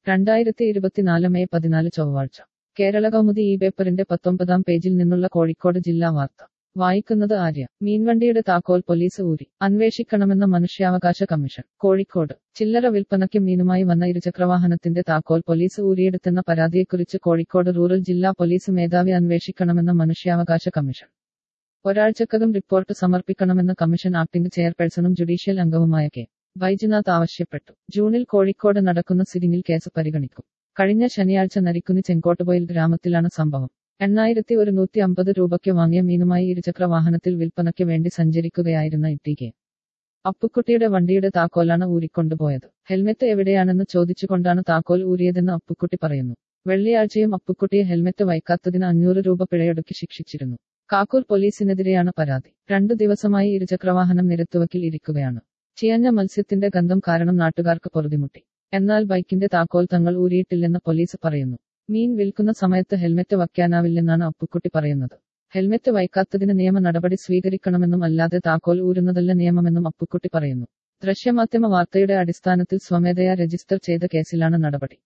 രണ്ടായിരത്തി ഇരുപത്തിനാല് മെയ് പതിനാല് ചൊവ്വാഴ്ച കേരള കൗമുദി ഈ പേപ്പറിന്റെ പത്തൊമ്പതാം പേജിൽ നിന്നുള്ള കോഴിക്കോട് ജില്ലാ വാർത്ത വായിക്കുന്നത് ആര്യ മീൻവണ്ടിയുടെ താക്കോൽ പോലീസ് ഊരി അന്വേഷിക്കണമെന്ന മനുഷ്യാവകാശ കമ്മീഷൻ കോഴിക്കോട് ചില്ലറ വിൽപ്പനയ്ക്ക് മീനുമായി വന്ന ഇരുചക്രവാഹനത്തിന്റെ താക്കോൽ പോലീസ് ഊരിയെടുത്തെന്ന പരാതിയെക്കുറിച്ച് കോഴിക്കോട് റൂറൽ ജില്ലാ പോലീസ് മേധാവി അന്വേഷിക്കണമെന്ന മനുഷ്യാവകാശ കമ്മീഷൻ ഒരാഴ്ചക്കകം റിപ്പോർട്ട് സമർപ്പിക്കണമെന്ന് കമ്മീഷൻ ആക്ടിംഗ് ചെയർപേഴ്സണും ജുഡീഷ്യൽ അംഗവുമായ കെ വൈദ്യനാഥ് ആവശ്യപ്പെട്ടു ജൂണിൽ കോഴിക്കോട് നടക്കുന്ന സിറ്റിംഗിൽ കേസ് പരിഗണിക്കും കഴിഞ്ഞ ശനിയാഴ്ച നരിക്കുനി ചെങ്കോട്ടുപോയിൽ ഗ്രാമത്തിലാണ് സംഭവം എണ്ണായിരത്തി ഒരുന്നൂറ്റി അമ്പത് രൂപയ്ക്ക് വാങ്ങിയ മീനുമായി ഇരുചക്ര വാഹനത്തിൽ വിൽപ്പനയ്ക്ക് വേണ്ടി സഞ്ചരിക്കുകയായിരുന്ന ഇ കെ അപ്പുക്കുട്ടിയുടെ വണ്ടിയുടെ താക്കോലാണ് ഊരിക്കൊണ്ടുപോയത് ഹെൽമെറ്റ് എവിടെയാണെന്ന് ചോദിച്ചുകൊണ്ടാണ് താക്കോൽ ഊരിയതെന്ന് അപ്പുക്കുട്ടി പറയുന്നു വെള്ളിയാഴ്ചയും അപ്പുക്കുട്ടിയെ ഹെൽമെറ്റ് വയ്ക്കാത്തതിന് അഞ്ഞൂറ് രൂപ പിഴയൊടുക്കി ശിക്ഷിച്ചിരുന്നു കാക്കൂർ പോലീസിനെതിരെയാണ് പരാതി രണ്ടു ദിവസമായി ഇരുചക്രവാഹനം നിരത്തുവക്കിൽ ഇരിക്കുകയാണ് ചിയഞ്ഞ മത്സ്യത്തിന്റെ ഗന്ധം കാരണം നാട്ടുകാർക്ക് പൊറുതിമുട്ടി എന്നാൽ ബൈക്കിന്റെ താക്കോൽ തങ്ങൾ ഊരിയിട്ടില്ലെന്ന് പോലീസ് പറയുന്നു മീൻ വിൽക്കുന്ന സമയത്ത് ഹെൽമെറ്റ് വയ്ക്കാനാവില്ലെന്നാണ് അപ്പുക്കുട്ടി പറയുന്നത് ഹെൽമെറ്റ് വയ്ക്കാത്തതിന് നിയമ നടപടി സ്വീകരിക്കണമെന്നും അല്ലാതെ താക്കോൽ ഊരുന്നതല്ല നിയമമെന്നും അപ്പുക്കുട്ടി പറയുന്നു ദൃശ്യമാധ്യമ വാർത്തയുടെ അടിസ്ഥാനത്തിൽ സ്വമേധയാ രജിസ്റ്റർ ചെയ്ത കേസിലാണ് നടപടി